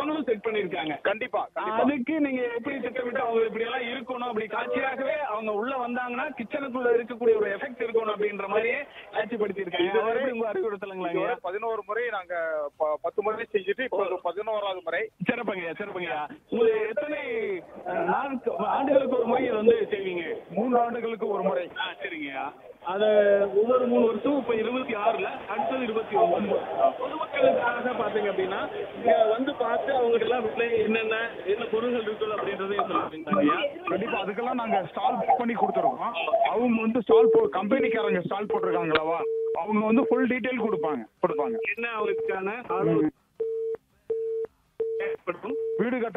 அவங்களும் செட் பண்ணிருக்காங்க கண்டிப்பா கண்டிப்பா அதுக்கு நீங்க எப்படி திட்டமிட்டு அவங்க இப்படி எல்லாம் இருக்கணும் அப்படி காட்சியாகவே அவங்க உள்ள வந்தாங்கன்னா கிச்சனுக்குள்ள இருக்கக்கூடிய ஒரு எஃபெக்ட் இருக்கணும் அப்படின்ற மாதிரியே காட்சிப்படுத்தி இருக்காங்க இதுவரை- அவர் எப்படி உங்க அறிவுறுத்தலுங்களாங்க இதுவரை பதினோரு முறை நாங்க ப- பத்து முறை செஞ்சுட்டு இப்போ ஒரு பதினோராவது முறை சிறப்புங்கய்யா சிறப்புங்கய்யா உங்களுக்கு எத்தனை அஹ், நான்கு ஆண்டுகளுக்கு ஒரு முறை இதை வந்து செய்வீங்க மூன்று ஆண்டுகளுக்கு ஒரு முறை ஆ சரிங்கய்யா அத ஒவ்வொரு மூணு வருஷம் இப்ப இருபத்தி ஆறுல அடுத்தது இருபத்தி ஒன்பது பொதுமக்களுக்காக பாத்தீங்க அப்படின்னா இங்க வந்து பார்த்து அவங்க எல்லாம் விலை என்னென்ன என்ன பொருள்கள் இருக்குது அப்படின்றதையும் சொல்லுவீங்க கண்டிப்பா அதுக்கெல்லாம் நாங்க ஸ்டால் புக் பண்ணி கொடுத்துருக்கோம் அவங்க வந்து ஸ்டால் போ கம்பெனிக்காரங்க ஸ்டால் போட்டிருக்காங்களவா அவங்க வந்து ஃபுல் டீடைல் கொடுப்பாங்க கொடுப்பாங்க என்ன அவருக்கான ஆர்வம் ஏற்படும் வீடு கட்ட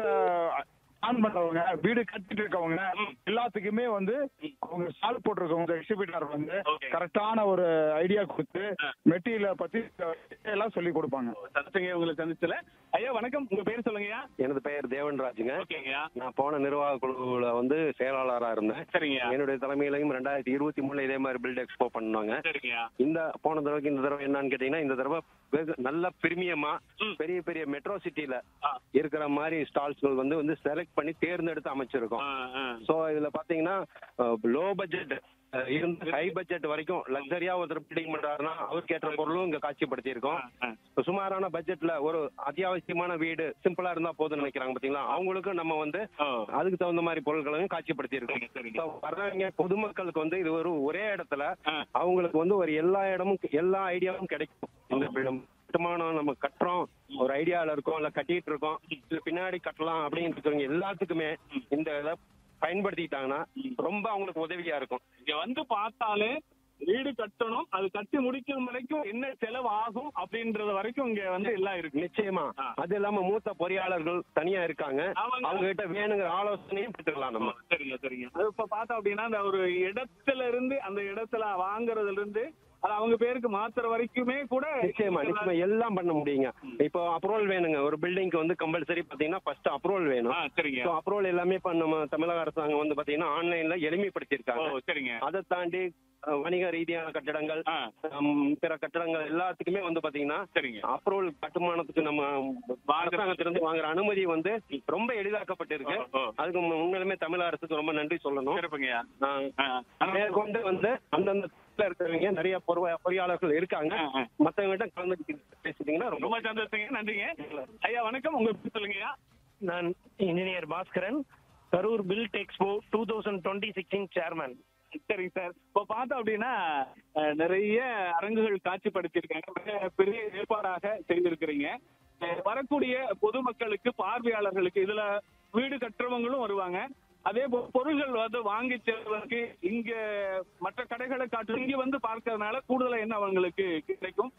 ஆன் பண்றவங்க வீடு கட்டிட்டு இருக்கவங்க எல்லாத்துக்குமே வந்து அவங்க ஸ்டால் போட்டிருக்கவங்க எக்ஸிபிட்டர் வந்து Okay. கரெக்டான ஒரு ஐடியா கொடுத்து மெட்டீரியலை பத்தி எல்லாம் சொல்லி கொடுப்பாங்க சந்திச்சங்க உங்களை சந்திச்சல ஐயா வணக்கம் உங்க பேர் சொல்லுங்கய்யா எனது பெயர் தேவன்ராஜுங்க ஓகேங்கய்யா நான் போன நிர்வாக குழுவில் வந்து செயலாளராக இருந்தேன் சரிங்கய்யா என்னுடைய தலைமையிலையும் ரெண்டாயிரத்தி இருபத்தி மூணுல இதே மாதிரி பில்ட் எக்ஸ்போ பண்ணாங்க சரிங்கய்யா இந்த போன தடவைக்கு இந்த தடவை என்னன்னு கேட்டீங்கன்னா இந்த தடவை வெகு நல்ல பிரிமியமா ம். பெரிய பெரிய மெட்ரோ சிட்டில ஆ. இருக்கிற மாதிரி ஸ்டால்ஸ்கள் வந்து வந்து செலக்ட் பண்ணி தேர்ந்தெடுத்து அமைச்சிருக்கோம் ஆ, ஆ. ஸோ இதுல பாத்தீங்கன்னா லோ பட்ஜெட் இருந்து ஹை பட்ஜெட் வரைக்கும் லக்ஸரியா ஒருத்தர் பில்டிங் பண்றாருன்னா அவருக்கு ஏற்ற பொருளும் இங்க காட்சிப்படுத்தி இருக்கோம் ஆ, இப்ப சுமாரான பட்ஜெட்ல ஒரு அத்தியாவசியமான வீடு சிம்பிளா இருந்தா போதும்னு நினைக்கிறாங்க பாத்தீங்களா அவங்களுக்கும் நம்ம வந்து ஆ. அதுக்கு தகுந்த மாதிரி பொருட்களையும் காட்சிப்படுத்தி இருக்கோம் சரிங்க, சரிங்க. So, வர்றவங்க பொதுமக்களுக்கு வந்து இது ஒரு ஒரே இடத்துல ஆ. அவங்களுக்கு வந்து ஒரு எல்லா இடமும் எல்லா ஐடியாவும் கிடைக்கும் இந்த பில்டம் கட்டுமானம் நம்ம கட்டுறோம் ஒரு ஐடியால இருக்கோம் இல்ல கட்டிட்டு இருக்கோம் இல்ல பின்னாடி கட்டலாம் அப்படின்னு இருக்கவங்க எல்லாத்துக்குமே இந்த இதை பயன்படுத்திக்கிட்டாங்கன்னா ரொம்ப அவங்களுக்கு உதவியா இருக்கும் இங்க வந்து பார்த்தாலே வீடு கட்டணும் அது கட்டி முடிக்கும் வரைக்கும் என்ன செலவு ஆகும் அப்படின்றது வரைக்கும் இங்க வந்து எல்லாம் இருக்கு நிச்சயமா ஆ. அது இல்லாம மூத்த பொறியாளர்கள் தனியா இருக்காங்க அவங்க- அவங்க கிட்ட வேணுங்கிற ஆலோசனையும் பெற்றுக்கலாம் நம்ம சரிங்க சரிங்க அது இப்ப பார்த்தோம் அப்படின்னா அந்த ஒரு இடத்துல இருந்து அந்த இடத்துல வாங்குறதுல இருந்து அது அவங்க பேருக்கு மாத்துற வரைக்குமே கூட நிச்சயமா நிச்சயமா எல்லாம் பண்ண முடியுங்க இப்போ அப்ரூவல் வேணுங்க ஒரு பில்டிங்க்கு வந்து கம்பல்சரி பாத்தீங்கன்னா ஃபர்ஸ்ட் அப்ரூவல் ஆ, வேணும் சரிங்க ஸோ அப்ரூவல் எல்லாமே இப்ப நம்ம தமிழக அரசாங்கம் வந்து பாத்தீங்கன்னா ஆன்லைன்ல ஓ எளிமைப்படுத்தியிருக்காங்க சரிங்க அதை தாண்டி அஹ், வணிக ரீதியான கட்டடங்கள் ஆ, ஹம், பிற கட்டடங்கள் எல்லாத்துக்குமே வந்து பாத்தீங்கன்னா சரிங்க அப்ரூவல் கட்டுமானத்துக்கு நம்ம அரசாங்கத்திலிருந்து வாங்குற அனுமதி வந்து ரொம்ப எளிதாக்கப்பட்டிருக்கு ஓ, ஓ. அதுக்கு உண்மையிலுமே தமிழக அரசுக்கு ரொம்ப நன்றி சொல்லணும் சிறப்புங்கய்யா ஆஹ், ஆ, ஆனா- மேற்கொண்டு வந்து அந்தந்த துறையில இருக்கிறவங்க நிறைய பொறுவ- பொறியாளர்கள் இருக்காங்க ஆ, ஆ. மத்தவங்க கிட்ட கலந்து பேசிட்டீங்கன்னா ரொம்ப ரொம்ப சந்தோஷங்க நன்றிங்க ஐயா வணக்கம் உங்க பேர் சொல்லுங்கய்யா நான் engineer Bhaskaran Karur build expo two thousand twenty sixteen chairman சரிங்க சார் இப்போ பார்த்தோம் அப்படின்னா அஹ், நிறைய அரங்குகள் காட்சிப்படுத்தியிருக்காங்க மிக பெரிய ஏற்பாடாக செய்திருக்கிறீங்க அஹ், வரக்கூடிய பொதுமக்களுக்கு பார்வையாளர்களுக்கு இதுல வீடு கட்டுறவங்களும் வருவாங்க அதே போல பொருள்கள் வந்து வாங்கி செல்வதற்கு இங்க மற்ற கடைகளை காட்டு இங்க வந்து பார்க்கறதுனால கூடுதலா என்ன அவங்களுக்கு கிடைக்கும்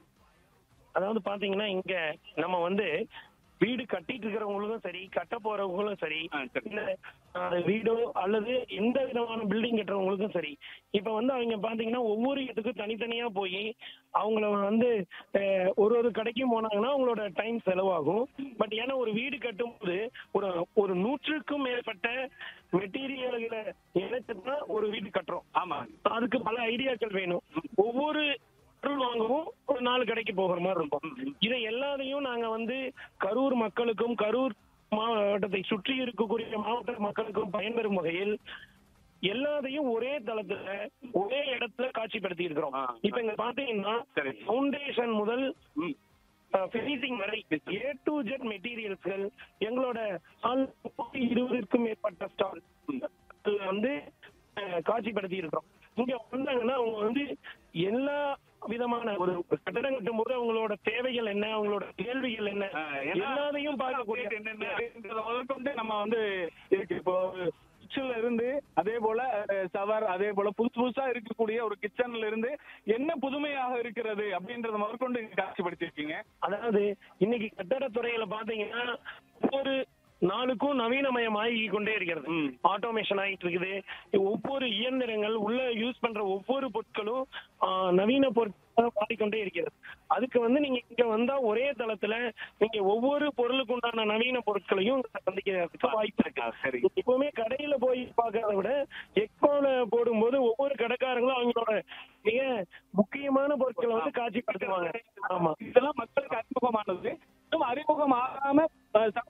அதாவது பாத்தீங்கன்னா இங்க நம்ம வந்து வீடு கட்டிட்டு இருக்கிறவங்களுக்கும் சரி கட்ட போறவங்களும் சரி ஆ, சரி. இல்ல அது வீடோ அல்லது எந்த விதமான பில்டிங் கட்டுறவங்களுக்கும் சரி இப்ப வந்து அவங்க பாத்தீங்கன்னா ஒவ்வொரு இடத்துக்கும் தனித்தனியா போய் அவங்கள வந்து அஹ், ஒரு ஒரு கடைக்கும் போனாங்கன்னா அவங்களோட டைம் செலவாகும் பட் ஏன்னா ஒரு வீடு கட்டும்போது ஒரு ஒரு நூற்றுக்கும் மேற்பட்ட மெட்டீரியல்களை இணைச்சு தான் ஒரு வீடு கட்டுறோம் ஆமா அதுக்கு பல ஐடியாக்கள் வேணும் ஒவ்வொரு பொருள் வாங்கவும் ஒரு நாலு கடைக்கு போகிற மாதிரி இருக்கும் இதை எல்லாத்தையும் நாங்க வந்து கரூர் மக்களுக்கும் கரூர் மாவட்டத்தை சுற்றி இருக்கக்கூடிய மாவட்ட மக்களுக்கும் பயன்பெறும் வகையில் எல்லாத்தையும் ஒரே தளத்துல ஒரே இடத்துல காட்சிப்படுத்தி இருக்கிறோம் ஆ. இப்ப இங்க பாத்தீங்கன்னா சரி. ஃபவுண்டேஷன் முதல் ம். பினிஷிங் வரை ஏ டு ஜெட் மெட்டீரியல்ஸ்கள் எங்களோட ஸ்டால் இருபதுக்கும் மேற்பட்ட ஸ்டால் வந்து அஹ், காட்சிப்படுத்தி இருக்கிறோம் இங்க வந்தாங்கன்னா அவங்க வந்து எல்லா விதமான ஒரு கட்டடம் கட்டும் போது அவங்களோட தேவைகள் என்ன அவங்களோட கேள்விகள் என்ன அஹ், ஏன்னா எல்லாத்தையும் பார்க்கக்கூடிய update என்னென்ன அப்படின்றத முதற்கொண்டு நம்ம வந்து இருக்கு இப்போ கிச்சன்ல இருந்து அதே போல சவர் அதே போல புதுசு புதுசா இருக்கக்கூடிய ஒரு கிச்சன்ல இருந்து என்ன புதுமையாக இருக்கிறது அப்படின்றத முதற்கொண்டு இங்க காட்சிப்படுத்திருக்கீங்க அதாவது இன்னைக்கு கட்டடத்துறையில பாத்தீங்கன்னா ஒவ்வொரு நாளுக்கும் நவீனமயம் ஆகி கொண்டே இருக்கிறது ம். ஆட்டோமேஷன் ஆயிட்டு இருக்குது ஒவ்வொரு இயந்திரங்கள் உள்ள யூஸ் பண்ற ஒவ்வொரு பொருட்களும் ஆ, நவீன பொருட்களாக மாறிக்கொண்டே இருக்கிறது அதுக்கு வந்து நீங்க இங்க வந்தா ஒரே தளத்துல நீங்க ஒவ்வொரு பொருளுக்கு உண்டான நவீன பொருட்களையும் இங்க சந்திக்கிறதுக்கு வாய்ப்பு இருக்கு சரி எப்பவுமே கடையில போய் பார்க்கறத விட எக்ஸ்போல போடும்போது ஒவ்வொரு கடைக்காரங்களும் அவங்களோட மிக முக்கியமான பொருட்களை வந்து காட்சிப்படுத்துவாங்க ஆமா இதெல்லாம் மக்களுக்கு அறிமுகமானது இன்னும் அறிமுகம் ஆகாம அஹ்,